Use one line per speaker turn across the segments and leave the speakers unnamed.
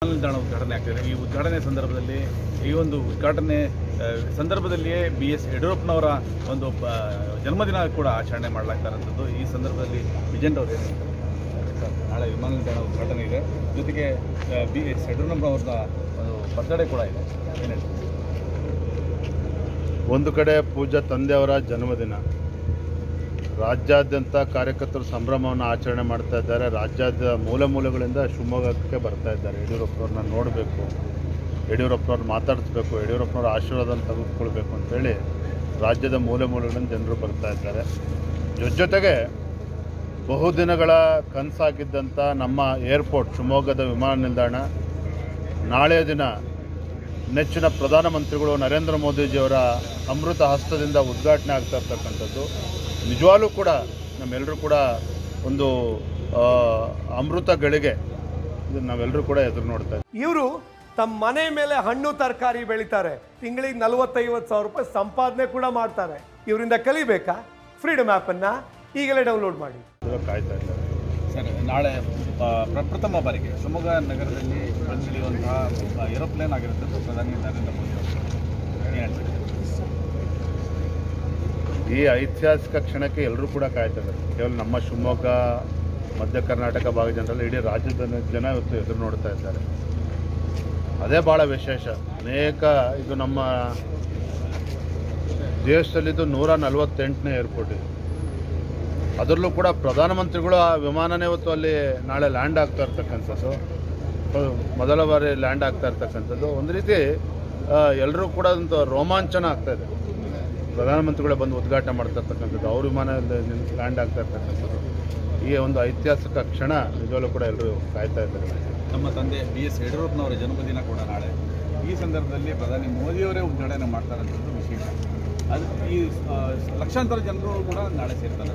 ವಿಮಾನ ನಿಲ್ದಾಣ ಉದ್ಘಾಟನೆ ಆಗ್ತಿದೆ ಈ ಉದ್ಘಾಟನೆ ಸಂದರ್ಭದಲ್ಲಿ ಈ ಒಂದು ಉದ್ಘಾಟನೆ ಆ, ಸಂದರ್ಭದಲ್ಲಿಯೇ ಬಿ ಎಸ್ ಯಡಿಯೂರಪ್ಪನವರ ಒಂದು ಆ, ಜನ್ಮದಿನ ಕೂಡ ಆಚರಣೆ ಮಾಡಲಾಗ್ತಾರಂಥದ್ದು ಈ ಸಂದರ್ಭದಲ್ಲಿ ವಿಜಯನ್ ಅವರು ಏನು ಹೇಳ್ತಾರೆ? ಸರ್, ನಾಳೆ ವಿಮಾನ ನಿಲ್ದಾಣ ಉದ್ಘಾಟನೆ ಇದೆ ಜೊತೆಗೆ ಬಿ ಎಸ್ ಯಡಿಯೂರಪ್ಪನವ್ರ ಒಂದು ಬರ್ತ್ಡೇ ಕೂಡ ಇದೆ ಏನು ಹೇಳ್ತಾರೆ
ಒಂದು ಕಡೆ ಪೂಜಾ ತಂದೆಯವರ ಜನ್ಮದಿನ ರಾಜ್ಯಾದ್ಯಂತ ಕಾರ್ಯಕರ್ತರು ಸಂಭ್ರಮವನ್ನು ಆಚರಣೆ ಮಾಡ್ತಾ ಇದ್ದಾರೆ ರಾಜ್ಯದ ಮೂಲೆ ಮೂಲೆಗಳಿಂದ ಶಿವಮೊಗ್ಗಕ್ಕೆ ಬರ್ತಾ ಇದ್ದಾರೆ ಯಡಿಯೂರಪ್ಪನವ್ರನ್ನ ನೋಡಬೇಕು ಯಡಿಯೂರಪ್ಪನವ್ರು ಮಾತಾಡಿಸ್ಬೇಕು ಯಡಿಯೂರಪ್ಪನವ್ರ ಆಶೀರ್ವಾದ ತೆಗೆದುಕೊಳ್ಬೇಕು ಅಂತೇಳಿ ರಾಜ್ಯದ ಮೂಲೆ ಮೂಲೆಗಳಿಂದ ಜನರು ಬರ್ತಾ ಇದ್ದಾರೆ ಜೊತೆ ಜೊತೆಗೆ ಬಹುದಿನಗಳ ಕನಸಾಗಿದ್ದಂಥ ನಮ್ಮ ಏರ್ಪೋರ್ಟ್ ಶಿವಮೊಗ್ಗದ ವಿಮಾನ ನಿಲ್ದಾಣ ನಾಳೆಯ ದಿನ ನೆಚ್ಚಿನ ಪ್ರಧಾನಮಂತ್ರಿಗಳು ನರೇಂದ್ರ ಮೋದಿಜಿಯವರ ಅಮೃತ ಹಸ್ತದಿಂದ ಉದ್ಘಾಟನೆ ಆಗ್ತಾ ಇರ್ತಕ್ಕಂಥದ್ದು ನಿಜವಾಗ್ಲೂ ಕೂಡ ನಮ್ಮೆಲ್ಲರೂ ಕೂಡ ಒಂದು ಆ, ಅಮೃತ ಗಳಿಗೆ ಇದನ್ನು ನಾವೆಲ್ಲರೂ ಕೂಡ ಎದುರು ನೋಡ್ತಾ ಇದ್ದೀವಿ.
ಇವರು ತಮ್ಮ ಮನೆ ಮೇಲೆ ಹಣ್ಣು ತರಕಾರಿ ಬೆಳಿತಾರೆ ತಿಂಗಳಿಗೆ ನಲವತ್ತೈವತ್ತು ಸಾವಿರ ರೂಪಾಯಿ ಸಂಪಾದನೆ ಕೂಡ ಮಾಡ್ತಾರೆ ಇವರಿಂದ ಕಲಿಬೇಕಾ ಫ್ರೀಡಮ್ ಆ್ಯಪನ್ನು ಈಗಲೇ ಡೌನ್ಲೋಡ್ ಮಾಡಿ
ಇವಾಗ ಕಾಯ್ತಾ ಇದ್ದಾರೆ
ಸರ್ ನಾಳೆ ಆ, ಪ್ರಪ್ರಥಮ ಬಾರಿಗೆ ಶಿವಮೊಗ್ಗ ನಗರದಲ್ಲಿ ಬಂದಿಳಿಯುವಂತಹ ಏರೋಪ್ಲೇನ್ ಆಗಿರುತ್ತೆ ಪ್ರಧಾನಿ ನರೇಂದ್ರ ಮೋದಿ ಅವರು ಏನು ಹೇಳ್ತೀರಿ
ಈ ಐತಿಹಾಸಿಕ ಕ್ಷಣಕ್ಕೆ ಎಲ್ಲರೂ ಕೂಡ ಕಾಯ್ತಾ ಇದ್ದಾರೆ ಕೇವಲ ನಮ್ಮ ಶಿವಮೊಗ್ಗ ಮಧ್ಯ ಕರ್ನಾಟಕ ಭಾಗ ಜನರಲ್ಲಿ ಇಡೀ ರಾಜ್ಯದ ಜನ ಇವತ್ತು ಎದುರು ನೋಡ್ತಾ ಇದ್ದಾರೆ ಅದೇ ಭಾಳ ವಿಶೇಷ ಅನೇಕ ಇದು ನಮ್ಮ ದೇಶದಲ್ಲಿದ್ದು ನೂರ ನಲವತ್ತೆಂಟನೇ ಏರ್ಪೋರ್ಟ್ ಇದೆ ಅದರಲ್ಲೂ ಕೂಡ ಪ್ರಧಾನಮಂತ್ರಿಗಳು ಆ ವಿಮಾನನೇ ಇವತ್ತು ಅಲ್ಲಿ ನಾಳೆ ಲ್ಯಾಂಡ್ ಆಗ್ತಾ ಇರ್ತಕ್ಕಂಥದ್ದು ಅದು ಮೊದಲ ಬಾರಿ ಲ್ಯಾಂಡ್ ಆಗ್ತಾ ಇರ್ತಕ್ಕಂಥದ್ದು ಒಂದು ರೀತಿ ಎಲ್ಲರೂ ಕೂಡ ಒಂದು ರೋಮಾಂಚನ ಆಗ್ತಾ ಇದೆ ಪ್ರಧಾನಮಂತ್ರಿಗಳೇ ಬಂದು ಉದ್ಘಾಟನೆ ಮಾಡ್ತಾ ಇರ್ತಕ್ಕಂಥದ್ದು ಅವ್ರ ವಿಮಾನ ಲ್ಯಾಂಡ್ ಆಗ್ತಾ ಇರ್ತಕ್ಕಂಥದ್ದು ಈ ಒಂದು ಐತಿಹಾಸಿಕ ಕ್ಷಣ ನಿಜವಾಗ್ಲೂ ಕೂಡ ಎಲ್ಲರೂ ಕಾಯ್ತಾ ಇದ್ದಾರೆ
ನಮ್ಮ ತಂದೆ ಬಿ ಎಸ್ ಯಡಿಯೂರಪ್ಪನವರ ಜನ್ಮದಿನ ಕೂಡ ನಾಳೆ ಈ ಸಂದರ್ಭದಲ್ಲಿ ಪ್ರಧಾನಿ ಮೋದಿಯವರೇ ಉದ್ಘಾಟನೆ ಮಾಡ್ತಾರಂಥದ್ದು ವಿಶೇಷ ಅದು ಈ ಆ, ಲಕ್ಷಾಂತರ ಜನರು ಕೂಡ ನಾಳೆ ಸೇರ್ತಾರೆ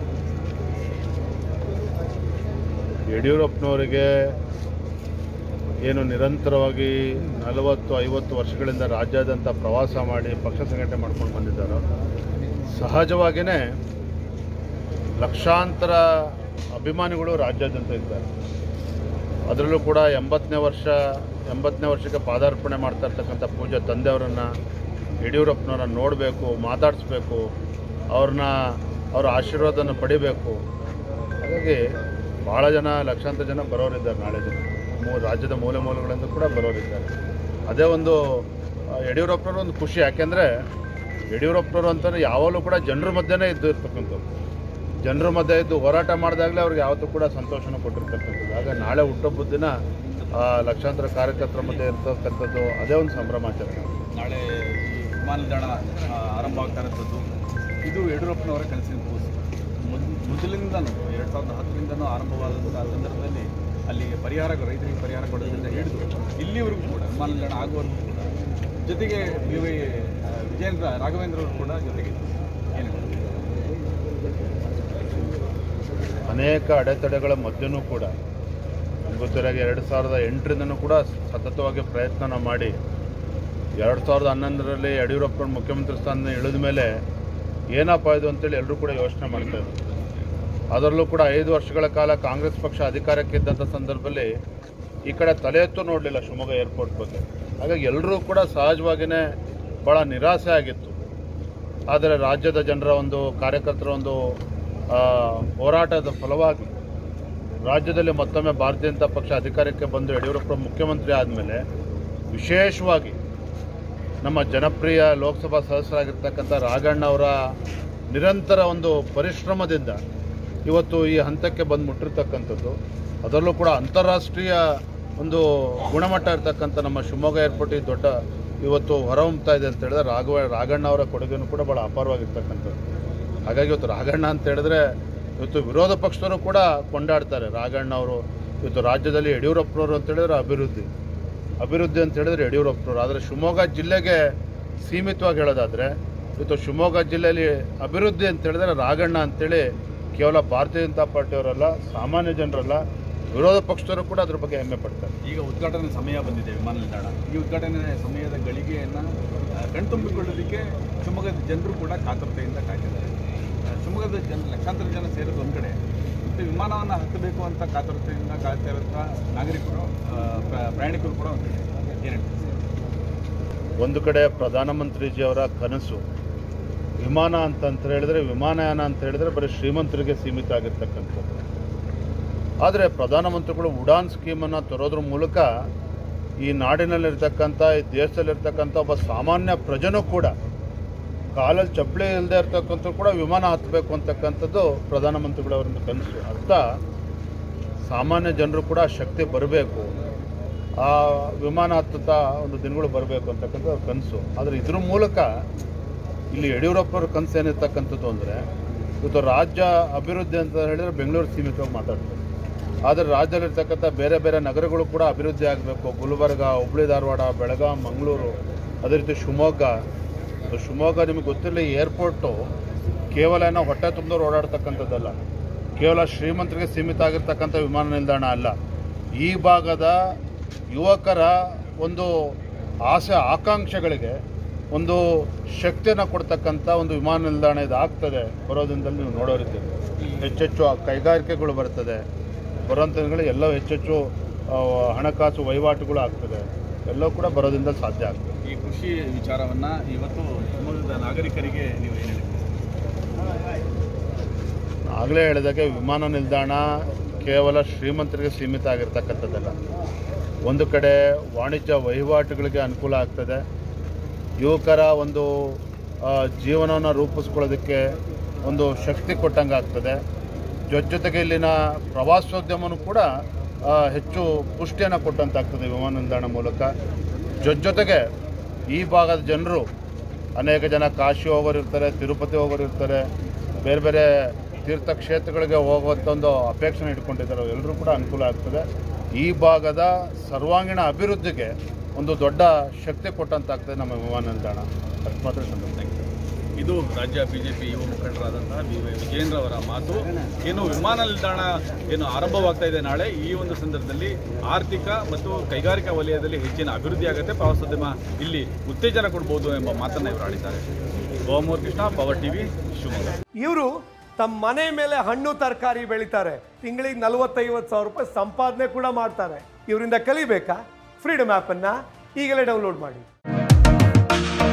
ಯಡಿಯೂರಪ್ಪನವರಿಗೆ ಏನು ನಿರಂತರವಾಗಿ ನಲವತ್ತು ಐವತ್ತು ವರ್ಷಗಳಿಂದ ರಾಜ್ಯಾದ್ಯಂತ ಪ್ರವಾಸ ಮಾಡಿ ಪಕ್ಷ ಸಂಘಟನೆ ಮಾಡ್ಕೊಂಡು ಬಂದಿದ್ದಾರೋ ಸಹಜವಾಗಿಯೇ ಲಕ್ಷಾಂತರ ಅಭಿಮಾನಿಗಳು ರಾಜ್ಯಾದ್ಯಂತ ಇದ್ದಾರೆ ಅದರಲ್ಲೂ ಕೂಡ ಎಂಬತ್ತನೇ ವರ್ಷ ಎಂಬತ್ತನೇ ವರ್ಷಕ್ಕೆ ಪಾದಾರ್ಪಣೆ ಮಾಡ್ತಾ ಇರ್ತಕ್ಕಂಥ ಪೂಜೆ ತಂದೆಯವರನ್ನು ಯಡಿಯೂರಪ್ಪನವ್ರನ್ನ ನೋಡಬೇಕು ಮಾತಾಡಿಸ್ಬೇಕು ಅವ್ರನ್ನ ಅವರ ಆಶೀರ್ವಾದನ ಪಡಿಬೇಕು ಹಾಗಾಗಿ ಭಾಳ ಜನ ಲಕ್ಷಾಂತರ ಜನ ಬರೋರಿದ್ದಾರೆ ನಾಳೆ ದಿನ ಮೂ ರಾಜ್ಯದ ಮೂಲೆ ಮೂಲೆಗಳಿಂದ ಕೂಡ ಬರೋರಿದ್ದಾರೆ ಅದೇ ಒಂದು ಆ, ಯಡಿಯೂರಪ್ಪನವ್ರ ಒಂದು ಖುಷಿ ಯಾಕೆಂದರೆ ಯಡಿಯೂರಪ್ಪನವರು ಅಂತಂದರೆ ಯಾವಾಗಲೂ ಕೂಡ ಜನರ ಮಧ್ಯೆನೇ ಇದ್ದು ಇರ್ತಕ್ಕಂಥದ್ದು ಜನರ ಮಧ್ಯೆ ಇದ್ದು ಹೋರಾಟ ಮಾಡಿದಾಗಲೇ ಅವ್ರಿಗೆ ಯಾವತ್ತೂ ಕೂಡ ಸಂತೋಷನ ಕೊಟ್ಟಿರ್ತಕ್ಕಂಥದ್ದು ಆಗ ನಾಳೆ ಹುಟ್ಟುಹಬ್ಬದ ದಿನ ಆ, ಲಕ್ಷಾಂತರ ಕಾರ್ಯಕರ್ತರ ಮಧ್ಯೆ ಇರ್ತಕ್ಕಂಥದ್ದು ಅದೇ ಒಂದು ಸಂಭ್ರಮಾಚರಣೆ
ನಾಳೆ ಈ ವಿಮಾನ ನಿಲ್ದಾಣ ಆ, ಆರಂಭ ಆಗ್ತಾ ಇರೋಂಥದ್ದು ಇದು ಯಡಿಯೂರಪ್ಪನವರ ಕನಸಿನ ಕೂಸು ಮೊದ್- ಮೊದಲಿಂದನೂ ಎರಡು ಸಾವಿರದ ಹತ್ತರಿಂದನೂ ಆರಂಭವಾದಂಥ ಸಂದರ್ಭದಲ್ಲಿ ಅಲ್ಲಿ ಪರಿಹಾರ ರೈತರಿಗೆ ಪರಿಹಾರ ಕೊಡೋದ್ರಿಂದ ಹಿಡಿದು ಇಲ್ಲಿವರೆಗೂ ಕೂಡ ವಿಮಾನ ನಿಲ್ದಾಣ ಆಗುವವರೆಗೂ ಕೂಡ ಜೊತೆಗೆ ವಿ ವೈ ಆ, ವಿಜೇಂದ್ರ ರಾಘವೇಂದ್ರ ಅವರು ಕೂಡ ಜೊತೆಗೆ ಏನು
ಅನೇಕ ಅಡೆತಡೆಗಳ ಮಧ್ಯನೂ ಕೂಡ ನಮ್ಗೆ ಗೊತ್ತಿರಾಗ ಎರಡು ಸಾವಿರದ ಎಂಟರಿಂದನೂ ಕೂಡ ಸತತವಾಗಿ ಪ್ರಯತ್ನ ಮಾಡಿ ಎರಡು ಸಾವಿರದ ಹನ್ನೊಂದರಲ್ಲಿ ಯಡಿಯೂರಪ್ಪನ ಮುಖ್ಯಮಂತ್ರಿ ಸ್ಥಾನ ಇಳಿದ ಮೇಲೆ ಏನಪ್ಪ ಇದು ಅಂತೇಳಿ ಎಲ್ಲರೂ ಕೂಡ ಯೋಚನೆ ಮಾಡ್ತಾ ಇದ್ರು ಅದರಲ್ಲೂ ಕೂಡ ಐದು ವರ್ಷಗಳ ಕಾಲ ಕಾಂಗ್ರೆಸ್ ಪಕ್ಷ ಅಧಿಕಾರಕ್ಕೆ ಇದ್ದಂಥ ಸಂದರ್ಭದಲ್ಲಿ ಈ ಕಡೆ ತಲೆ ಎತ್ತು ನೋಡಲಿಲ್ಲ ಶಿವಮೊಗ್ಗ ಏರ್ಪೋರ್ಟ್ ಬಗ್ಗೆ ಹಾಗಾಗಿ ಎಲ್ಲರೂ ಕೂಡ ಸಹಜವಾಗಿಯೇ ಭಾಳ ನಿರಾಸೆ ಆಗಿತ್ತು ಆದರೆ ರಾಜ್ಯದ ಜನರ ಒಂದು ಕಾರ್ಯಕರ್ತರ ಒಂದು ಆ, ಹೋರಾಟದ ಫಲವಾಗಿ ರಾಜ್ಯದಲ್ಲಿ ಮತ್ತೊಮ್ಮೆ ಭಾರತೀಯ ಜನತಾ ಪಕ್ಷ ಅಧಿಕಾರಕ್ಕೆ ಬಂದು ಯಡಿಯೂರಪ್ಪ ಮುಖ್ಯಮಂತ್ರಿ ಆದಮೇಲೆ ವಿಶೇಷವಾಗಿ ನಮ್ಮ ಜನಪ್ರಿಯ ಲೋಕಸಭಾ ಸದಸ್ಯರಾಗಿರ್ತಕ್ಕಂಥ ರಾಘಣ್ಣ ಅವರ ನಿರಂತರ ಒಂದು ಪರಿಶ್ರಮದಿಂದ ಇವತ್ತು ಈ ಹಂತಕ್ಕೆ ಬಂದು ಮುಟ್ಟಿರ್ತಕ್ಕಂಥದ್ದು ಅದರಲ್ಲೂ ಕೂಡ ಅಂತಾರಾಷ್ಟ್ರೀಯ ಒಂದು ಗುಣಮಟ್ಟ ಇರ್ತಕ್ಕಂಥ ನಮ್ಮ ಶಿವಮೊಗ್ಗ ಏರ್ಪೋರ್ಟ್ ಈ ದೊಡ್ಡ ಇವತ್ತು ಹೊರಹೊಮ್ತಾ ಇದೆ ಅಂತ ಹೇಳಿದ್ರೆ ರಾಘವ ರಾಘಣ್ಣ ಅವರ ಕೊಡುಗೆನೂ ಕೂಡ ಭಾಳ ಅಪಾರವಾಗಿರ್ತಕ್ಕಂಥದ್ದು ಹಾಗಾಗಿ ಇವತ್ತು ರಾಘಣ್ಣ ಅಂತ ಹೇಳಿದ್ರೆ ಇವತ್ತು ವಿರೋಧ ಪಕ್ಷದವರು ಕೂಡ ಕೊಂಡಾಡ್ತಾರೆ ರಾಘಣ್ಣ ಅವರು ಇವತ್ತು ರಾಜ್ಯದಲ್ಲಿ ಯಡಿಯೂರಪ್ಪನವರು ಅಂತ ಹೇಳಿದ್ರೆ ಅಭಿವೃದ್ಧಿ ಅಭಿವೃದ್ಧಿ ಅಂತ ಹೇಳಿದ್ರೆ ಯಡಿಯೂರಪ್ಪನವರು ಆದರೆ ಶಿವಮೊಗ್ಗ ಜಿಲ್ಲೆಗೆ ಸೀಮಿತವಾಗಿ ಹೇಳೋದಾದರೆ ಇವತ್ತು ಶಿವಮೊಗ್ಗ ಜಿಲ್ಲೆಯಲ್ಲಿ ಅಭಿವೃದ್ಧಿ ಅಂತ ಹೇಳಿದ್ರೆ ರಾಘಣ್ಣ ಅಂತೇಳಿ ಕೇವಲ ಭಾರತೀಯ ಜನತಾ ಪಾರ್ಟಿಯವರಲ್ಲ ಸಾಮಾನ್ಯ ಜನರಲ್ಲ ವಿರೋಧ ಪಕ್ಷದವರು ಕೂಡ ಅದ್ರ ಬಗ್ಗೆ ಹೆಮ್ಮೆ ಪಡ್ತಾರೆ
ಈಗ ಉದ್ಘಾಟನೆ ಸಮಯ ಬಂದಿದೆ ವಿಮಾನ ನಿಲ್ದಾಣ ಈ ಉದ್ಘಾಟನೆ ಸಮಯದ ಗಳಿಗೆಯನ್ನು ಕಣ್ತುಂಬಿಕೊಳ್ಳೋದಕ್ಕೆ ಶಿವಮೊಗ್ಗದ ಜನರು ಕೂಡ ಕಾತರತೆಯಿಂದ ಕಾಯ್ತಿದ್ದಾರೆ ಆ, ಶಿವಮೊಗ್ಗದ ಜನ ಲಕ್ಷಾಂತರ ಜನ ಸೇರೋದು ಒಂದು ಕಡೆ ಮತ್ತು ವಿಮಾನವನ್ನು ಹತ್ತಬೇಕು ಅಂತ ಕಾತರತೆಯಿಂದ ಕಾಯ್ತಾ ಇರೋಂಥ ನಾಗರಿಕರು ಆ, ಪ್ರ- ಪ್ರಯಾಣಿಕರು ಕೂಡ ಒಂದು ಕಡೆ ಏನು ಹೇಳ್ತೀರಿ
ಒಂದು ಕಡೆ ಪ್ರಧಾನಮಂತ್ರಿಜಿಯವರ ಕನಸು ವಿಮಾನ ಅಂತ ಅಂತ ಹೇಳಿದ್ರೆ ವಿಮಾನಯಾನ ಅಂತ ಹೇಳಿದ್ರೆ ಬರೀ ಶ್ರೀಮಂತರಿಗೆ ಸೀಮಿತ ಆಗಿರ್ತಕ್ಕಂಥದ್ದು ಆದರೆ ಪ್ರಧಾನಮಂತ್ರಿಗಳು ಉಡಾನ್ ಸ್ಕೀಮನ್ನು ತರೋದ್ರ ಮೂಲಕ ಈ ನಾಡಿನಲ್ಲಿರ್ತಕ್ಕಂಥ ಈ ದೇಶದಲ್ಲಿರ್ತಕ್ಕಂಥ ಒಬ್ಬ ಸಾಮಾನ್ಯ ಪ್ರಜನೂ ಕೂಡ ಕಾಲಲ್ಲಿ ಚಪ್ಪಲಿ ಇಲ್ಲದೆ ಇರ್ತಕ್ಕಂಥ ಕೂಡ ವಿಮಾನ ಹತ್ತಬೇಕು ಅಂತಕ್ಕಂಥದ್ದು ಪ್ರಧಾನಮಂತ್ರಿಗಳವರೊಂದು ಕನಸು ಅರ್ಥ ಸಾಮಾನ್ಯ ಜನರು ಕೂಡ ಆ ಶಕ್ತಿ ಬರಬೇಕು ಆ ವಿಮಾನ ಹತ್ತುತ್ತಾ ಒಂದು ದಿನಗಳು ಬರಬೇಕು ಅಂತಕ್ಕಂಥ ಅವ್ರ ಕನಸು ಆದರೆ ಇದ್ರ ಮೂಲಕ ಇಲ್ಲಿ ಯಡಿಯೂರಪ್ಪವ್ರ ಕನಸು ಏನಿರ್ತಕ್ಕಂಥದ್ದು ಅಂದರೆ ಇವತ್ತು ರಾಜ್ಯ ಅಭಿವೃದ್ಧಿ ಅಂತ ಹೇಳಿದ್ರೆ ಬೆಂಗಳೂರು ಸೀಮಿತವಾಗಿ ಮಾತಾಡ್ತಾರೆ ಆದರೆ ರಾಜ್ಯದಲ್ಲಿರ್ತಕ್ಕಂಥ ಬೇರೆ ಬೇರೆ ನಗರಗಳು ಕೂಡ ಅಭಿವೃದ್ಧಿ ಆಗಬೇಕು ಗುಲ್ಬರ್ಗ ಹುಬ್ಳಿ ಧಾರವಾಡ ಬೆಳಗಾಂ ಮಂಗಳೂರು ಅದೇ ರೀತಿ ಶಿವಮೊಗ್ಗ ಸೊ ಶಿವಮೊಗ್ಗ ನಿಮಗೆ ಗೊತ್ತಿರಲಿ ಏರ್ಪೋರ್ಟು ಕೇವಲ ಏನೋ ಹೊಟ್ಟೆ ತುಂಬಿದವ್ರು ಓಡಾಡ್ತಕ್ಕಂಥದ್ದಲ್ಲ ಕೇವಲ ಶ್ರೀಮಂತರಿಗೆ ಸೀಮಿತ ಆಗಿರ್ತಕ್ಕಂಥ ವಿಮಾನ ನಿಲ್ದಾಣ ಅಲ್ಲ ಈ ಭಾಗದ ಯುವಕರ ಒಂದು ಆಸೆ ಆಕಾಂಕ್ಷೆಗಳಿಗೆ ಒಂದು ಶಕ್ತಿಯನ್ನು ಕೊಡ್ತಕ್ಕಂಥ ಒಂದು ವಿಮಾನ ನಿಲ್ದಾಣ ಇದು ಆಗ್ತದೆ ಬರೋದ್ರಿಂದಲೇ ನೀವು ನೋಡೋರಿದ್ದೀರಿ ಹೆಚ್ಚೆಚ್ಚು ಆ ಕೈಗಾರಿಕೆಗಳು ಬರ್ತದೆ ಬರೋಂಥ ದಿನಗಳು ಎಲ್ಲ ಹೆಚ್ಚೆಚ್ಚು ಆ, ಹಣಕಾಸು ವಹಿವಾಟುಗಳು ಆಗ್ತದೆ ಎಲ್ಲವೂ ಕೂಡ ಬರೋದ್ರಿಂದ ಸಾಧ್ಯ ಆಗ್ತದೆ
ಈ ಕೃಷಿ ವಿಚಾರವನ್ನು ಇವತ್ತು ಶಿವಮೊಗ್ಗದ ನಾಗರಿಕರಿಗೆ ನೀವು ಏನು ಹೇಳ್ತೀರಿ
ಆಗಲೇ ಹೇಳಿದಾಗೆ ವಿಮಾನ ನಿಲ್ದಾಣ ಕೇವಲ ಶ್ರೀಮಂತರಿಗೆ ಸೀಮಿತ ಆಗಿರ್ತಕ್ಕಂಥದ್ದಲ್ಲ ಒಂದು ಕಡೆ ವಾಣಿಜ್ಯ ವಹಿವಾಟುಗಳಿಗೆ ಅನುಕೂಲ ಆಗ್ತದೆ ಯುವಕರ ಒಂದು ಆ, ಜೀವನವನ್ನು ರೂಪಿಸ್ಕೊಳ್ಳೋದಕ್ಕೆ ಒಂದು ಶಕ್ತಿ ಕೊಟ್ಟಂಗೆ ಆಗ್ತದೆ ಜೊತೆ ಜೊತೆಗೆ ಇಲ್ಲಿನ ಪ್ರವಾಸೋದ್ಯಮನೂ ಕೂಡ ಆ, ಹೆಚ್ಚು ಪುಷ್ಟಿಯನ್ನು ಕೊಟ್ಟಂತಾಗ್ತದೆ ವಿಮಾನ ನಿಲ್ದಾಣ ಮೂಲಕ ಜೊತೆ ಜೊತೆಗೆ ಈ ಭಾಗದ ಜನರು ಅನೇಕ ಜನ ಕಾಶಿ ಹೋಗೋರು ಇರ್ತಾರೆ ತಿರುಪತಿ ಹೋಗೋರು ಇರ್ತಾರೆ ಬೇರೆ ಬೇರೆ ತೀರ್ಥಕ್ಷೇತ್ರಗಳಿಗೆ ಹೋಗುವಂಥ ಒಂದು ಅಪೇಕ್ಷೆನ ಇಟ್ಕೊಂಡಿದ್ದಾರೆ ಎಲ್ಲರೂ ಕೂಡ ಅನುಕೂಲ ಆಗ್ತದೆ ಈ ಭಾಗದ ಸರ್ವಾಂಗೀಣ ಅಭಿವೃದ್ಧಿಗೆ ಒಂದು ದೊಡ್ಡ ಶಕ್ತಿ ಕೊಟ್ಟಂತಾಗ್ತದೆ ನಮ್ಮ ವಿಮಾನ ನಿಲ್ದಾಣ ಅಷ್ಟು ಮಾತ್ರ ಸಂತೋಷ
ಇದು ರಾಜ್ಯ ಬಿಜೆಪಿ ಯುವ ಮುಖಂಡರಾದಂತಹ ಬಿ ವೈ ವಿಜೇಂದ್ರ ಅವರ ಮಾತು ಏನು ವಿಮಾನ ನಿಲ್ದಾಣ ಏನು ಆರಂಭವಾಗ್ತಾ ಇದೆ ನಾಳೆ ಈ ಒಂದು ಸಂದರ್ಭದಲ್ಲಿ ಆರ್ಥಿಕ ಮತ್ತು ಕೈಗಾರಿಕಾ ವಲಯದಲ್ಲಿ ಹೆಚ್ಚಿನ ಅಭಿವೃದ್ಧಿ ಆಗುತ್ತೆ ಪ್ರವಾಸೋದ್ಯಮ ಇಲ್ಲಿ ಉತ್ತೇಜನ ಕೊಡ್ಬೋದು ಎಂಬ ಮಾತನ್ನು ಇವರು ಆಡಿದ್ದಾರೆ ಗೋಮೂರ್ ಕೃಷ್ಣ ಪವರ್ ಟಿವಿ ಶಿವಮೊಗ್ಗ
ಇವರು ತಮ್ಮ ಮನೆ ಮೇಲೆ ಹಣ್ಣು ತರಕಾರಿ ಬೆಳಿತಾರೆ ತಿಂಗಳಿಗೆ ನಲವತ್ತೈವತ್ತು ಸಾವಿರ ರೂಪಾಯಿ ಸಂಪಾದನೆ ಕೂಡ ಮಾಡ್ತಾರೆ ಇವರಿಂದ ಕಲಿಬೇಕಾ ಫ್ರೀಡಮ್ ಆ್ಯಪನ್ನು ಈಗಲೇ ಡೌನ್ಲೋಡ್ ಮಾಡಿ